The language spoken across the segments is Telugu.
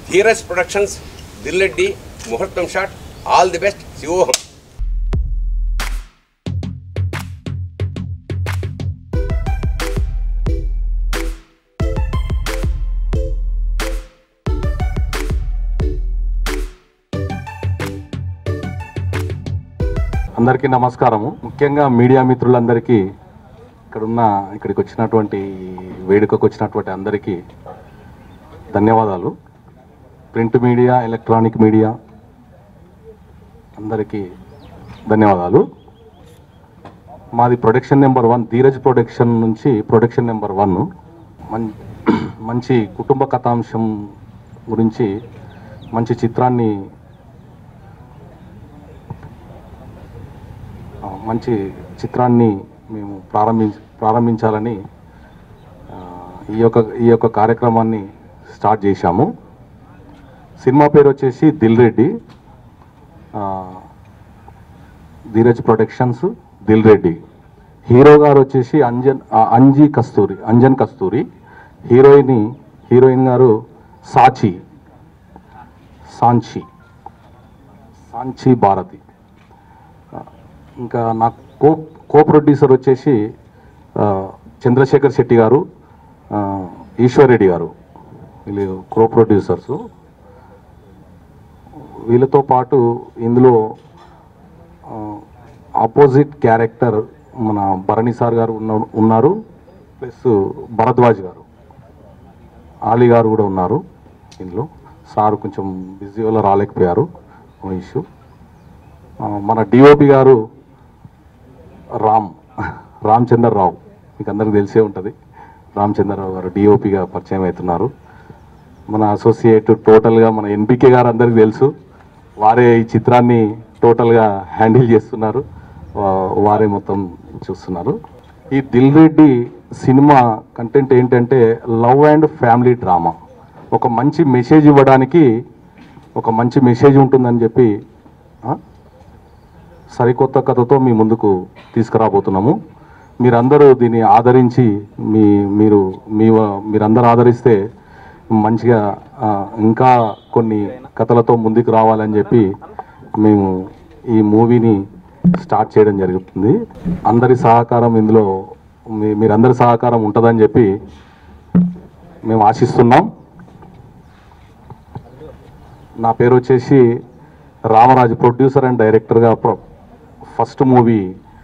ధీరజ్ ప్రొడక్షన్స్ దిల్లెడ్డి ముహూర్తం షాట్ ఆల్ ది బెస్ట్ శివోహం అందరికీ నమస్కారము ముఖ్యంగా మీడియా మిత్రులందరికీ ఇక్కడున్న ఇక్కడికి వచ్చినటువంటి వేడుకకు వచ్చినటువంటి అందరికీ ధన్యవాదాలు ప్రింట్ మీడియా ఎలక్ట్రానిక్ మీడియా అందరికీ ధన్యవాదాలు మాది production number one Dheeraj production నుంచి ప్రొడక్షన్ నెంబర్ వన్ మం మంచి కుటుంబ కథాంశం గురించి మంచి చిత్రాన్ని ఆ, మంచి చిత్రాన్ని మేము ప్రారంభించ ప్రారంభించాలని ఆ, ఈ యొక్క ఈ యొక్క కార్యక్రమాన్ని స్టార్ట్ చేశాము సినిమా పేరు వచ్చేసి దిల్ రెడ్డి ఆ, ధీరజ్ ప్రొడక్షన్స్ దిల్ రెడ్డి హీరో గారు వచ్చేసి అంజన్ ఆ, అంజీ కస్తూరి అంజన్ కస్తూరి హీరోయిన్ హీరోయిన్ గారు సాచి సాంచి సాంచి భారతి ఇంకా నా కో కో ప్రొడ్యూసర్ వచ్చేసి ఆ, చంద్రశేఖర్ శెట్టి గారు ఆ, ఈశ్వర్ రెడ్డి గారు వీళ్ళు కో ప్రొడ్యూసర్స్ వీళ్ళతో పాటు ఇందులో ఆ, ఆపోజిట్ క్యారెక్టర్ మన భరణి సార్ గారు ఉన్న ఉన్నారు ప్లస్ భరద్వాజ్ గారు ఆలీ గారు కూడా ఉన్నారు ఇందులో సార్ కొంచెం బిజీ వల్ల రాలేకపోయారు నో ఇష్యూ మన డిఓపి గారు రామ్ రామచంద్రరావు మీకు అందరికి తెలిసే ఉంటుంది రామచంద్రరావు గారు డిఓపిగా పరిచయం అవుతున్నారు మన అసోసియేట్ టోటల్గా మన ఎన్పికే గారు అందరికి తెలుసు వారే ఈ చిత్రాన్ని టోటల్గా హ్యాండిల్ చేస్తున్నారు వా- వారే మొత్తం చూస్తున్నారు ఈ దిల్ రెడ్డి సినిమా కంటెంట్ ఏంటంటే లవ్ అండ్ ఫ్యామిలీ డ్రామా ఒక మంచి మెసేజ్ ఇవ్వడానికి ఒక మంచి మెసేజ్ ఉంటుందని చెప్పి ఆ, సరికొత్త కథతో మీ ముందుకు తీసుకురాబోతున్నాము మీరందరూ దీన్ని ఆదరించి మీ మీరు మీ మీరందరూ ఆదరిస్తే మంచిగా ఆ, ఇంకా కొన్ని కథలతో ముందుకు రావాలని చెప్పి మేము ఈ మూవీని స్టార్ట్ చేయడం జరుగుతుంది అందరి సహకారం ఇందులో మీ మీరందరి సహకారం ఉంటుందని చెప్పి మేము ఆశిస్తున్నాం నా పేరు వచ్చేసి రామరాజు ప్రొడ్యూసర్ అండ్ డైరెక్టర్గా first movie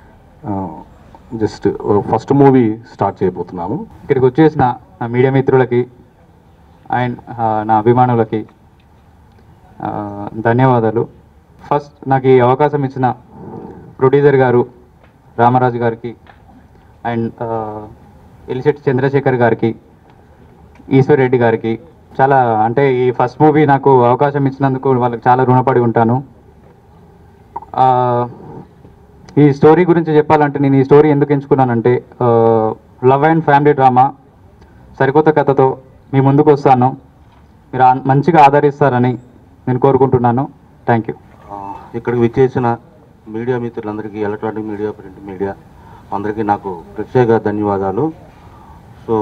just first movie start చేయబోతున్నాము ఇక్కడికి వచ్చేసిన నా మీడియా మిత్రులకి అండ్ ఆ, నా అభిమానులకి ఆ, ధన్యవాదాలు ఫస్ట్ నాకు ఈ అవకాశం ఇచ్చిన ప్రొడ్యూసర్ గారు రామరాజు గారికి అండ్ ఆ, ఎలిశెట్టి చంద్రశేఖర్ గారికి ఈశ్వర్ రెడ్డి గారికి చాలా అంటే ఈ ఫస్ట్ మూవీ నాకు అవకాశం ఇచ్చినందుకు వాళ్ళకి చాలా రుణపడి ఉంటాను ఆ, ఈ స్టోరీ గురించి చెప్పాలంటే నేను ఈ స్టోరీ ఎందుకు ఎంచుకున్నానంటే లవ్ అండ్ ఫ్యామిలీ డ్రామా సరికొత్త కథతో మీ ముందుకు వస్తాను మీరు ఆ- మంచిగా ఆదరిస్తారని నేను కోరుకుంటున్నాను థ్యాంక్ యూ ఆ, ఇక్కడికి విచ్చేసిన మీడియా మిత్రులందరికీ ఎలక్ట్రానిక్ మీడియా ప్రింట్ మీడియా అందరికీ నాకు ప్రత్యేక ధన్యవాదాలు సో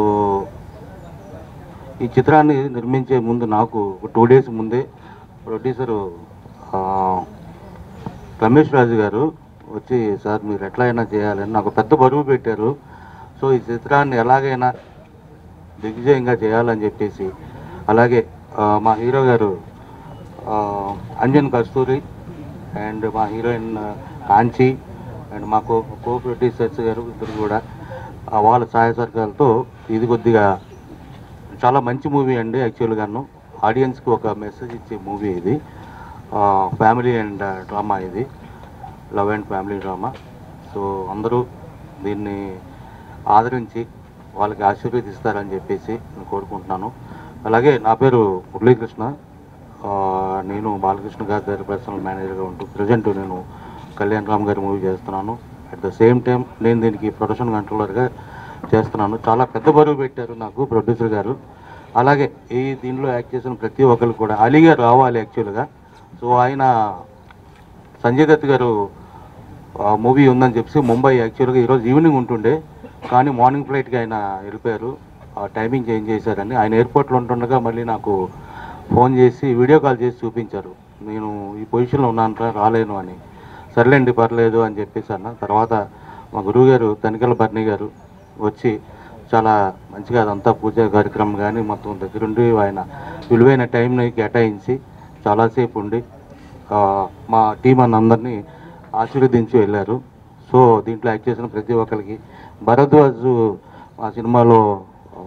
ఈ చిత్రాన్ని నిర్మించే ముందు నాకు టూ డేస్ ముందే ప్రొడ్యూసరు ఆ, రమేష్ రాజు గారు వచ్చి సార్ మీరు ఎట్లా అయినా చేయాలని నాకు పెద్ద బరువు పెట్టారు సో ఈ చిత్రాన్ని ఎలాగైనా దిగ్విజయంగా చేయాలని చెప్పేసి అలాగే ఆ, మా హీరో గారు ఆ, అంజన్ కస్తూరి అండ్ మా హీరోయిన్ ఆ, కాంచి అండ్ మా కో కో ప్రొడ్యూసర్స్ గారు ఇద్దరు కూడా ఆ, వాళ్ళ సహాయ సహకారాలతో ఇది కొద్దిగా చాలా మంచి మూవీ అండి యాక్చువల్గాను ఆడియన్స్కి ఒక మెసేజ్ ఇచ్చే మూవీ ఇది ఫ్యామిలీ అండ్ డ్రామా ఇది love and family drama so అందరూ దీన్ని ఆదరించి వాళ్ళకి ఆశీర్వదిస్తారని చెప్పేసి నేను కోరుకుంటున్నాను అలాగే నా పేరు మురళీకృష్ణ ఆ, నేను బాలకృష్ణ గారి దగ్గర పర్సనల్ మేనేజర్గా ఉంటూ ప్రజెంట్ నేను కళ్యాణ్ రామ్ గారి మూవీ చేస్తున్నాను అట్ ద సేమ్ టైం నేను దీనికి ప్రొడక్షన్ కంట్రోలర్గా చేస్తున్నాను చాలా పెద్ద బరువు పెట్టారు నాకు ప్రొడ్యూసర్ గారు అలాగే ఈ దీనిలో యాక్ట్ చేసిన ప్రతి ఒక్కరు కూడా అలీ గారు రావాలి యాక్చువల్గా సో ఆయన సంజయ్ దత్ గారు మూవీ ఉందని చెప్పి ముంబై యాక్చువల్గా ఈరోజు ఈవినింగ్ ఉంటుండే కానీ మార్నింగ్ ఫ్లైట్కి ఆయన వెళ్ళిపోయారు ఆ టైమింగ్ చేంజ్ చేశారని ఆయన ఎయిర్పోర్ట్లో ఉంటుండగా మళ్ళీ నాకు ఫోన్ చేసి వీడియో కాల్ చేసి చూపించారు నేను ఈ పొజిషన్లో ఉన్నాను రాలేను అని సర్లేండి పర్లేదు అని చెప్పేసి అన్న తర్వాత మా గురువు గారు తనికల భరణి గారు వచ్చి చాలా మంచిగా అదంతా పూజ కార్యక్రమం కానీ మొత్తం దగ్గరుండి ఆయన విలువైన టైంని కేటాయించి చాలాసేపు ఉండి ఆ, మా టీం అందరినీ ఆశీర్వదించి వెళ్ళారు సో దీంట్లో యాక్ట్ చేసిన ప్రతి ఒక్కరికి భరద్వాజ్ ఆ సినిమాలో ఆ,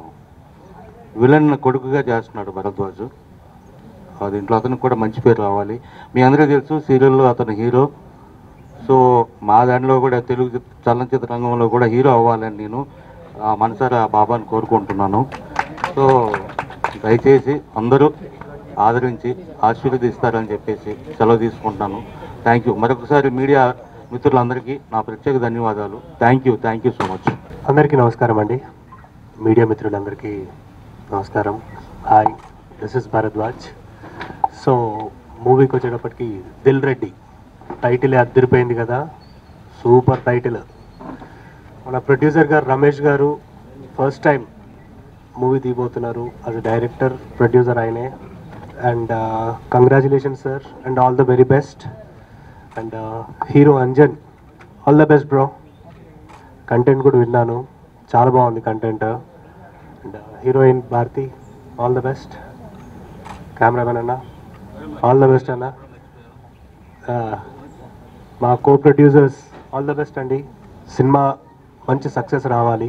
విలన్ కొడుకుగా చేస్తున్నాడు భరద్వాజ్ ఆ, దీంట్లో అతనికి కూడా మంచి పేరు రావాలి మీ అందరికీ తెలుసు సీరియల్లో అతను హీరో సో మా దాంట్లో కూడా తెలుగు చిత్ర- చలనచిత్ర రంగంలో కూడా హీరో అవ్వాలని నేను ఆ, మనసారా ఆ బాబాని కోరుకుంటున్నాను సో దయచేసి అందరూ ఆదరించి ఆశీర్వదిస్తారని చెప్పేసి సెలవు తీసుకుంటున్నాను థ్యాంక్ యూ మరొకసారి మీడియా మిత్రులందరికీ నా ప్రత్యేక ధన్యవాదాలు thank you thank you so much అందరికీ నమస్కారం అండి మీడియా మిత్రులందరికీ నమస్కారం hi this is Bharadwaj so మూవీకి వచ్చేటప్పటికి దిల్ రెడ్డి టైటిల్ అద్దరిపోయింది కదా సూపర్ టైటిల్ మన ప్రొడ్యూసర్ గారు రమేష్ గారు ఫస్ట్ టైం మూవీ తీయబోతున్నారు యాజ్ అ డైరెక్టర్ ప్రొడ్యూసర్ ఆయనే and congratulation sir and all the very best and hero Anjan all the best bro content కూడా విన్నాను చాలా బాగుంది content and heroine Bharathi all the best cameraman అన్న ఆల్ ద బెస్ట్ అన్న ఆ, మా co producers all the best అండి సినిమా మంచి సక్సెస్ రావాలి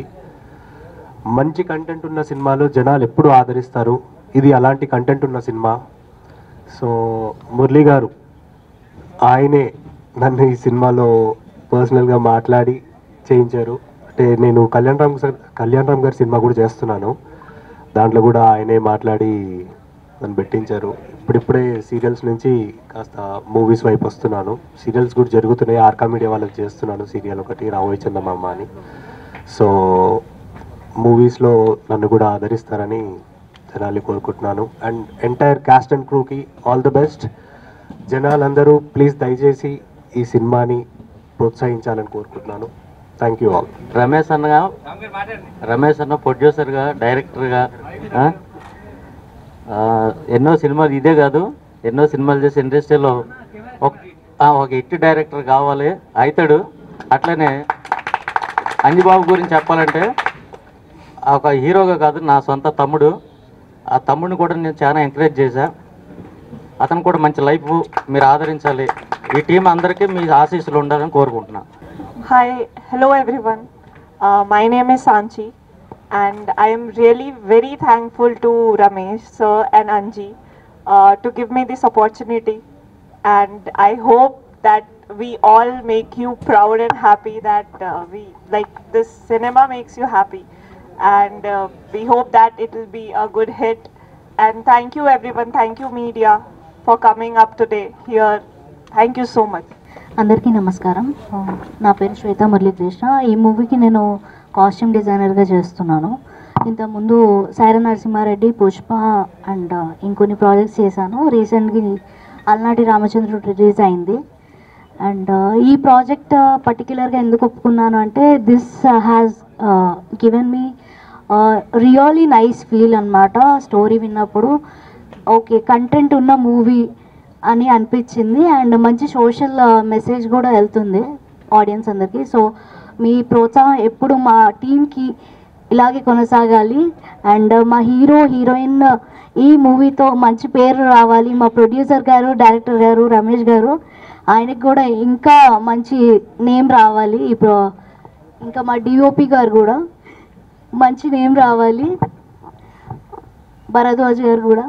మంచి కంటెంట్ ఉన్న సినిమాలు జనాలు ఎప్పుడు ఆదరిస్తారు ఇది అలాంటి కంటెంట్ ఉన్న సినిమా సో మురళీ గారు ఆయనే నన్ను ఈ సినిమాలో పర్సనల్గా మాట్లాడి చేయించారు అంటే నేను కళ్యాణ్ రామ్ సార్ కళ్యాణ్ రామ్ గారి సినిమా కూడా చేస్తున్నాను దాంట్లో కూడా ఆయనే మాట్లాడి నన్ను పెట్టించారు ఇప్పుడిప్పుడే సీరియల్స్ నుంచి కాస్త మూవీస్ వైపు వస్తున్నాను సీరియల్స్ కూడా జరుగుతున్నాయి ఆర్కా మీడియా వాళ్ళకి చేస్తున్నాను సీరియల్ ఒకటి రామోయ్ చందమామ అని సో మూవీస్లో నన్ను కూడా ఆదరిస్తారని జనాలు కోరుకుంటున్నాను అండ్ ఎంటైర్ క్యాస్ట్ అండ్ క్రూకి ఆల్ ది బెస్ట్ జనాలందరూ ప్లీజ్ దయచేసి ఈ సినిమాని ప్రోత్సహించాలని కోరుకుంటున్నాను థ్యాంక్ యూ ఆల్ రమేష్ అన్నగా రమేష్ అన్న ప్రొడ్యూసర్గా డైరెక్టర్గా ఆ? ఆ, ఎన్నో సినిమాలు ఇదే కాదు ఎన్నో సినిమాలు చేసి ఇండస్ట్రీలో ఒక ఆ, ఒక హిట్ డైరెక్టర్ కావాలి అవుతాడు అట్లనే అంజిబాబు గురించి చెప్పాలంటే ఒక హీరోగా కాదు నా సొంత తమ్ముడు ఆ తమ్ముడిని కూడా నేను చాలా ఎంకరేజ్ చేశా అతను కూడా మంచి లైఫ్ మీరు ఆదరించాలి ఈ టీం అందరికీ మీ ఆశీస్సులు ఉండాలని కోరుకుంటున్నాను Hi, hello everyone. Uh, my name is Sanchi, and I am really very thankful to Ramesh sir and Anji uh, to give me this opportunity. And I hope that we all make you proud and happy that uh, we like this cinema makes you happy, and uh, we hope that it will be a good hit. And thank you everyone. Thank you media for coming up today here. Thank you so much. అందరికీ నమస్కారం ఆ, నా పేరు శ్వేత మురళీకృష్ణ ఈ మూవీకి నేను కాస్ట్యూమ్ డిజైనర్గా చేస్తున్నాను ఇంతకుముందు సాయిర నరసింహారెడ్డి పుష్ప అండ్ ఇంకొన్ని ప్రాజెక్ట్స్ చేశాను రీసెంట్గా అలనాటి రామచంద్రుడు రిలీజ్ అయింది అండ్ ఈ ప్రాజెక్ట్ పర్టికులర్గా ఎందుకు ఒప్పుకున్నాను అంటే this has given me really nice feel అన్నమాట స్టోరీ విన్నప్పుడు ఓకే కంటెంట్ ఉన్న మూవీ అని అనిపించింది అండ్ మంచి సోషల్ మెసేజ్ కూడా వెళ్తుంది ఆడియన్స్ అందరికీ సో మీ ప్రోత్సాహం ఎప్పుడు మా టీంకి ఇలాగే కొనసాగాలి అండ్ మా హీరో హీరోయిన్ ఈ మూవీతో మంచి పేరు రావాలి మా ప్రొడ్యూసర్ గారు డైరెక్టర్ గారు రమేష్ గారు ఆయనకి కూడా ఇంకా మంచి నేమ్ రావాలి ఈ ప్రో ఇంకా మా డిఓపి గారు కూడా మంచి నేమ్ రావాలి భరద్వాజ్ గారు కూడా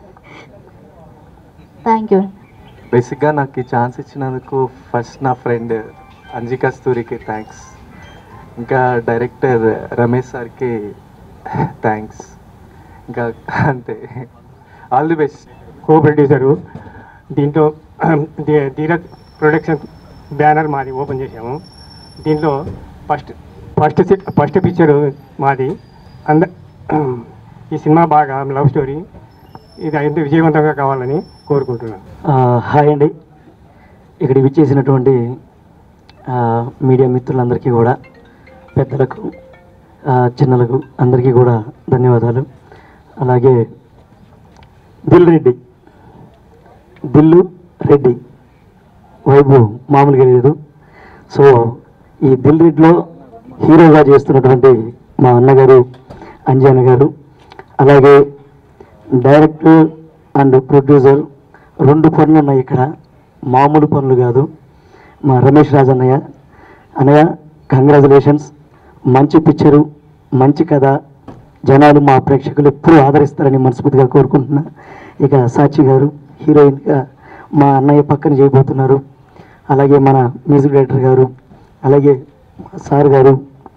థ్యాంక్ యూ బేసిక్గా నాకు ఈ ఛాన్స్ ఇచ్చినందుకు ఫస్ట్ నా ఫ్రెండ్ అంజి కస్తూరికి థ్యాంక్స్ ఇంకా డైరెక్టర్ రమేష్ సార్కి థ్యాంక్స్ ఇంకా అంతే all the best co producer దీంట్లో ధీ- ధీరజ్ ప్రొడక్షన్ బ్యానర్ మాది ఓపెన్ చేసాము దీంట్లో ఫస్ట్ ఫస్ట్ సి- ఫస్ట్ పిక్చర్ మాది అంద ఈ సినిమా బాగా లవ్ స్టోరీ ఇది ఎంత విజయవంతంగా కావాలని కోరుకుంటున్నాను హాయ్ అండి ఇక్కడ విచ్చేసినటువంటి ఆ, మీడియా మిత్రులందరికీ కూడా పెద్దలకు ఆ, చిన్నలకు అందరికీ కూడా ధన్యవాదాలు అలాగే దిల్ రెడ్డి దిల్లు రెడ్డి వైపు మామూలుగా లేదు సో ఈ దిల్ రెడ్డిలో హీరోగా చేస్తున్నటువంటి మా అన్నగారు అంజాన గారు అలాగే డైరెక్టర్ అండ్ ప్రొడ్యూసర్ రెండు పనులు ఉన్నాయి ఇక్కడ మామూలు పనులు కాదు మా రమేష్ రాజ్ అన్నయ్య అన్నయ్య కంగ్రాచులేషన్స్ మంచి పిక్చరు మంచి కథ జనాలు మా ప్రేక్షకులు ఎప్పుడూ ఆదరిస్తారని మనస్ఫూర్తిగా కోరుకుంటున్నా ఇక సాక్షి గారు హీరోయిన్గా మా అన్నయ్య పక్కన చేయబోతున్నారు అలాగే మన మ్యూజిక్ డైరెక్టర్ గారు అలాగే సార్ గారు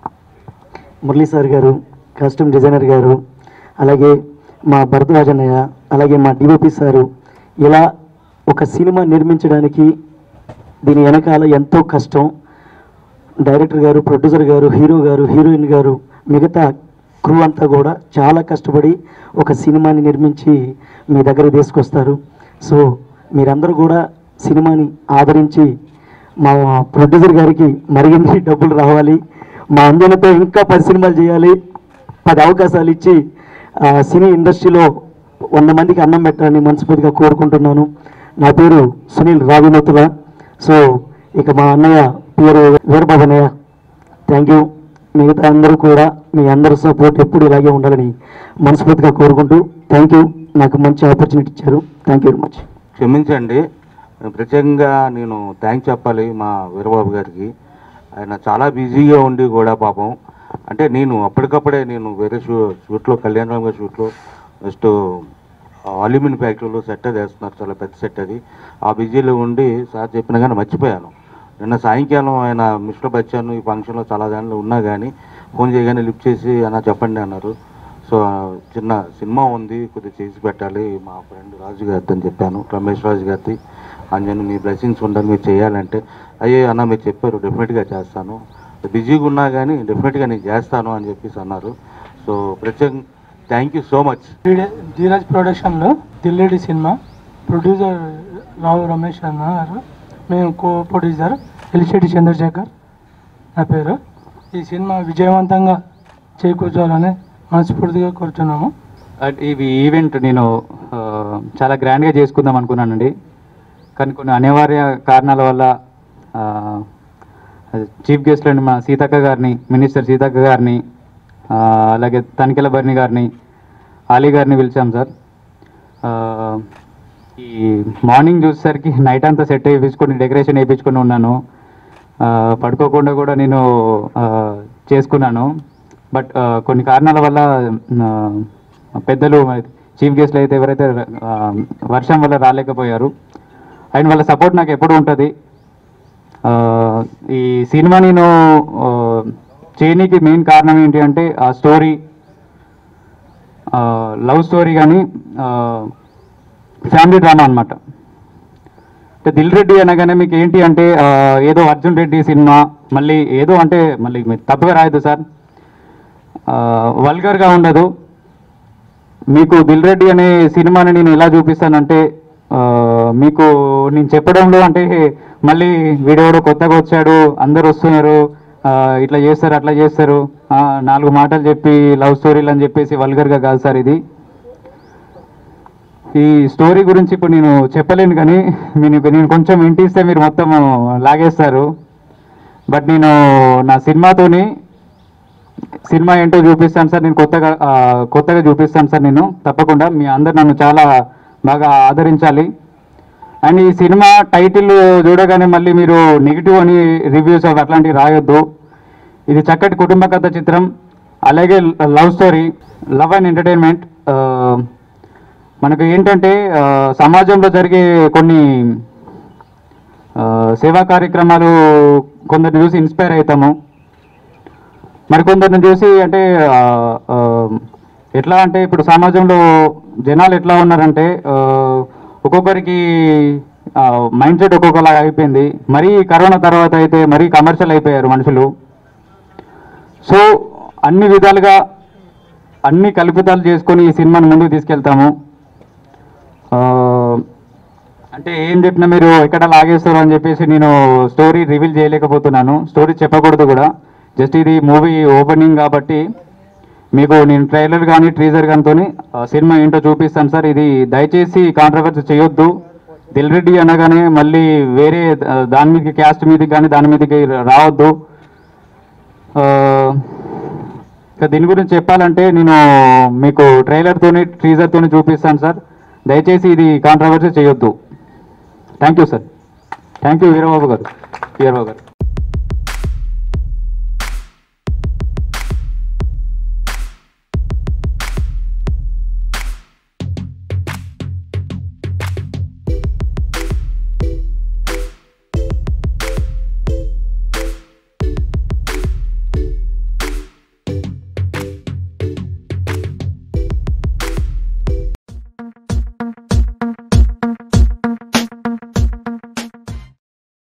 మురళీ సార్ గారు కస్టమ్ డిజైనర్ గారు అలాగే మా భరద్వాజ్ అన్నయ్య అలాగే మా డిఓపి సారు ఇలా ఒక సినిమా నిర్మించడానికి దీని వెనకాల ఎంతో కష్టం డైరెక్టర్ గారు ప్రొడ్యూసర్ గారు హీరో గారు హీరోయిన్ గారు మిగతా క్రూ అంతా కూడా చాలా కష్టపడి ఒక సినిమాని నిర్మించి మీ దగ్గర తీసుకొస్తారు సో మీరందరూ కూడా సినిమాని ఆదరించి మా ప్రొడ్యూసర్ గారికి మరిన్ని డబ్బులు రావాలి మా అందరితో ఇంకా పది సినిమాలు చేయాలి పది అవకాశాలు ఇచ్చి ఆ, సినీ ఇండస్ట్రీలో వంద మందికి అన్నం పెట్టాలని మనస్ఫూర్తిగా కోరుకుంటున్నాను నా పేరు సునీల్ రావిమతుల సో ఇక మా అన్నయ్య పేరు వీరబాబు అన్నయ్య థ్యాంక్ యూ మిగతా అందరూ కూడా మీ అందరి సపోర్ట్ ఎప్పుడు ఇలాగే ఉండాలని మనస్ఫూర్తిగా కోరుకుంటూ థ్యాంక్ యూ నాకు మంచి ఆపర్చునిటీ ఇచ్చారు థ్యాంక్ యూ వెరీ మచ్ క్షమించండి ప్రత్యేకంగా నేను థ్యాంక్స్ చెప్పాలి మా వీరబాబు గారికి ఆయన చాలా బిజీగా ఉండి కూడా పాపం అంటే నేను అప్పటికప్పుడే నేను వేరే షూ షూట్లో కళ్యాణరామ్ గారి షూట్లో జస్ట్ అల్యూమినియం ఫ్యాక్టరీలో సెట్ అది వేస్తున్నారు చాలా పెద్ద సెట్ అది ఆ బిజీలో ఉండి సార్ చెప్పినా కానీ మర్చిపోయాను నిన్న సాయంకాలం ఆయన మిస్టర్ బచ్చాను ఈ ఫంక్షన్లో చాలా దాంట్లో ఉన్నా కానీ ఫోన్ చేయగానే లిఫ్ట్ చేసి అన్న చెప్పండి అన్నారు సో చిన్న సినిమా ఉంది కొద్దిగా చేసి పెట్టాలి మా ఫ్రెండ్ రాజు గారితో అని చెప్పాను రమేష్ రాజు గారిది అంజన్ మీ బ్లెస్సింగ్స్ ఉండాలి మీరు చేయాలంటే అయ్యే అన్న మీరు చెప్పారు డెఫినెట్గా చేస్తాను బిజీగా ఉన్నా కానీ డెఫినెట్గా నేను చేస్తాను అని చెప్పేసి అన్నారు సో ప్రత్యేక thank you so much Dheeraj ప్రొడక్షన్లో దిల్లేడి సినిమా ప్రొడ్యూసర్ రావు రమేష్ అన్న గారు మేము కో ప్రొడ్యూసర్ ఎలిశెట్టి చంద్రశేఖర్ నా పేరు ఈ సినిమా విజయవంతంగా చేకూర్చాలని మనస్ఫూర్తిగా కోరుతున్నాము అండ్ ఈ ఈవెంట్ నేను ఆ, చాలా గ్రాండ్గా చేసుకుందాం అనుకున్నానండి కానీ కొన్ని అనివార్య కారణాల వల్ల ఆ, చీఫ్ గెస్ట్లను మా సీతక్క గారిని మినిస్టర్ సీతక్క గారిని ఆ, అలాగే తనికెల భరణి గారిని ఆలీ గారిని పిలిచాం సార్ ఆ, ఈ మార్నింగ్ చూసేసరికి నైట్ అంతా సెట్ వేయించుకొని డెకరేషన్ వేయించుకొని ఉన్నాను ఆ, పడుకోకుండా కూడా నేను ఆ, చేసుకున్నాను బట్ ఆ, కొన్ని కారణాల వల్ల ఆ, పెద్దలు చీఫ్ గెస్ట్లు అయితే ఎవరైతే ఆ, వర్షం వల్ల రాలేకపోయారు అండ్ వాళ్ళ సపోర్ట్ నాకు ఎప్పుడు ఉంటుంది ఆ, ఈ సినిమా నేను ఆ, చేయనీకి మెయిన్ కారణం ఏంటి అంటే ఆ స్టోరీ లవ్ స్టోరీ కానీ ఫ్యామిలీ డ్రామా అనమాట అంటే దిల్ రెడ్డి అనగానే మీకు ఏంటి అంటే ఆ, ఏదో అర్జున్ రెడ్డి సినిమా మళ్ళీ ఏదో అంటే మళ్ళీ మీరు తప్పుగా రాయదు సార్ వల్గర్గా ఉండదు మీకు దిల్ రెడ్డి అనే సినిమాని నేను ఎలా చూపిస్తానంటే ఆ, మీకు నేను చెప్పడంలో అంటే మళ్ళీ వీడెవడో కొత్తగా వచ్చాడు అందరు వస్తున్నారు ఆ, ఇట్లా చేస్తారు అట్లా చేస్తారు ఆ, నాలుగు మాటలు చెప్పి లవ్ స్టోరీలు అని చెప్పేసి వల్గర్గా కాదు సార్ ఇది ఈ స్టోరీ గురించి ఇప్పుడు నేను చెప్పలేను కానీ నేను నేను కొంచెం ఇంటిస్తే మీరు మొత్తం లాగేస్తారు బట్ నేను నా సినిమాతోని సినిమా ఏంటో చూపిస్తాను సార్ నేను కొత్తగా ఆ, కొత్తగా చూపిస్తాను సార్ నేను తప్పకుండా మీ అందరు నన్ను చాలా బాగా ఆదరించాలి అండ్ ఈ సినిమా టైటిల్ చూడగానే మళ్ళీ మీరు నెగిటివ్ అని రివ్యూస్ అవి అట్లాంటివి రాయొద్దు ఇది చక్కటి కుటుంబ కథ చిత్రం అలాగే love story love and entertainment మనకు ఏంటంటే ఆ, సమాజంలో జరిగే కొన్ని ఆ, సేవా కార్యక్రమాలు కొందరిని చూసి ఇన్స్పైర్ అవుతాము మరికొందరిని చూసి అంటే ఆ, ఆ, ఎట్లా అంటే ఇప్పుడు సమాజంలో జనాలు ఎట్లా ఉన్నారంటే ఆ, ఒక్కొక్కరికి మైండ్ సెట్ ఒక్కొక్కలా అయిపోయింది మరీ కరోనా తర్వాత అయితే మరీ కమర్షియల్ అయిపోయారు మనుషులు సో అన్ని విధాలుగా అన్ని కల్పితాలు చేసుకొని ఈ సినిమాని ముందుకు తీసుకెళ్తాము ఆ, అంటే ఏం చెప్పినా మీరు ఎక్కడ లాగేస్తారు అని చెప్పేసి నేను స్టోరీ రివీల్ చేయలేకపోతున్నాను స్టోరీ చెప్పకూడదు కూడా జస్ట్ ఇది మూవీ ఓపెనింగ్ కాబట్టి మీకు నేను ట్రైలర్ కానీ ట్రీజర్ కానితో సినిమా ఏంటో చూపిస్తాను సార్ ఇది దయచేసి కాంట్రవర్సీ చేయొద్దు దిల్ రెడ్డి అనగానే మళ్ళీ వేరే ఆ, దాని మీదకి క్యాస్ట్ మీదకి కానీ దాని మీదకి రావద్దు ఆ, ఇక దీని గురించి చెప్పాలంటే నేను మీకు ట్రైలర్తోని ట్రీజర్తోని చూపిస్తాను సార్ దయచేసి ఇది కాంట్రవర్సీ చేయొద్దు thank you sir thank you Veerababu గారు వీరబాబు గారు